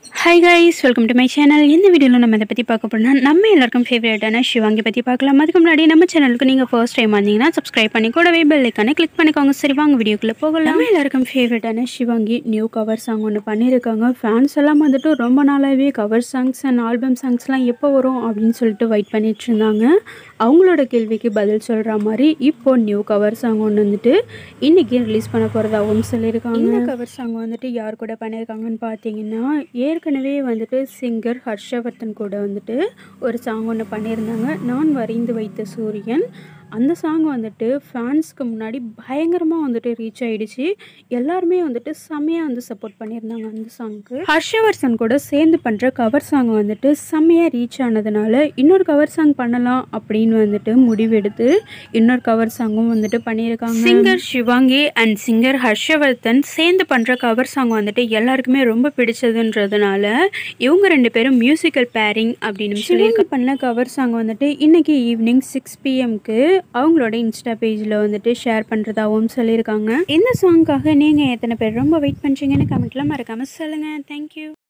hi guys welcome to my channel இந்த வீடியோவில் நம்ம இதை பற்றி பார்க்க போனால் நம்ம எல்லாருக்கும் ஃபேவரட்டான சிவாங்கி பற்றி பார்க்கலாம் அதுக்கு முன்னாடி நம்ம சேனலுக்கு நீங்கள் ஃபர்ஸ்ட் டைம் வந்தீங்கன்னா சப்ஸ்கிரைப் பண்ணி கூடவே பெல் ஐக்கானே கிளிக் பண்ணிக்கோங்க சரி வாங்க வீடியோக்குள்ளே போகலாம் நம்ம எல்லாருக்கும் ஃபேவரட்டான சிவாங்கி நியூ கவர் சாங் ஒன்று பண்ணியிருக்காங்க ஃபேன்ஸ் எல்லாம் வந்துட்டு ரொம்ப நாளாகவே கவர் சாங்ஸ் அண்ட் ஆல்பம் சாங்ஸ்லாம் எப்போ வரும் அப்படின்னு சொல்லிட்டு வெயிட் பண்ணிட்டு இருந்தாங்க அவங்களோட கேள்விக்கு பதில் சொல்கிற மாதிரி இப்போ நியூ கவர் சாங் ஒன்று வந்துட்டு இன்றைக்கி ரிலீஸ் பண்ண போகிறதாகவும் சொல்லியிருக்காங்க இந்த கவர் சாங் வந்துட்டு யார் கூட பண்ணியிருக்காங்கன்னு பார்த்தீங்கன்னா ஏற்கனவே வந்துட்டு சிங்கர் ஹர்ஷவர்தன் கூட வந்துட்டு ஒரு சாங் ஒன்று பண்ணியிருந்தாங்க நான் வரைந்து வைத்த சூரியன் அந்த சாங் வந்துட்டு ஃபேன்ஸ்க்கு முன்னாடி பயங்கரமாக வந்துட்டு ரீச் ஆயிடுச்சு எல்லாருமே வந்துட்டு செம்மையாக வந்து சப்போர்ட் பண்ணியிருந்தாங்க அந்த சாங்க்கு ஹர்ஷவர்தன் கூட சேர்ந்து பண்ணுற கவர் சாங் வந்துட்டு செம்மையாக ரீச் ஆனதுனால இன்னொரு கவர் சாங் பண்ணலாம் அப்படின்னு வந்துட்டு முடிவெடுத்து இன்னொரு கவர் சாங்கும் வந்துட்டு பண்ணியிருக்காங்க singer Sivaangi and singer Harshavardhan சேர்ந்து பண்ணுற கவர் சாங் வந்துட்டு எல்லாருக்குமே ரொம்ப பிடிச்சதுன்றதுனால இவங்க ரெண்டு பேரும் மியூசிக்கல் பேரிங் அப்படின்னு சொல்லி பண்ண கவர் சாங் வந்துட்டு இன்னைக்கு ஈவினிங் சிக்ஸ் பிஎம்க்கு அவங்களோட இன்ஸ்டா பேஜில் வந்துட்டு ஷேர் பண்ணுறதாகவும் சொல்லியிருக்காங்க இந்த சாங்க்காக நீங்கள் எத்தனை பேர் ரொம்ப வெயிட் பண்ணுறீங்கன்னு கமெண்ட்லாம் மறக்காமல் சொல்லுங்கள் தேங்க்யூ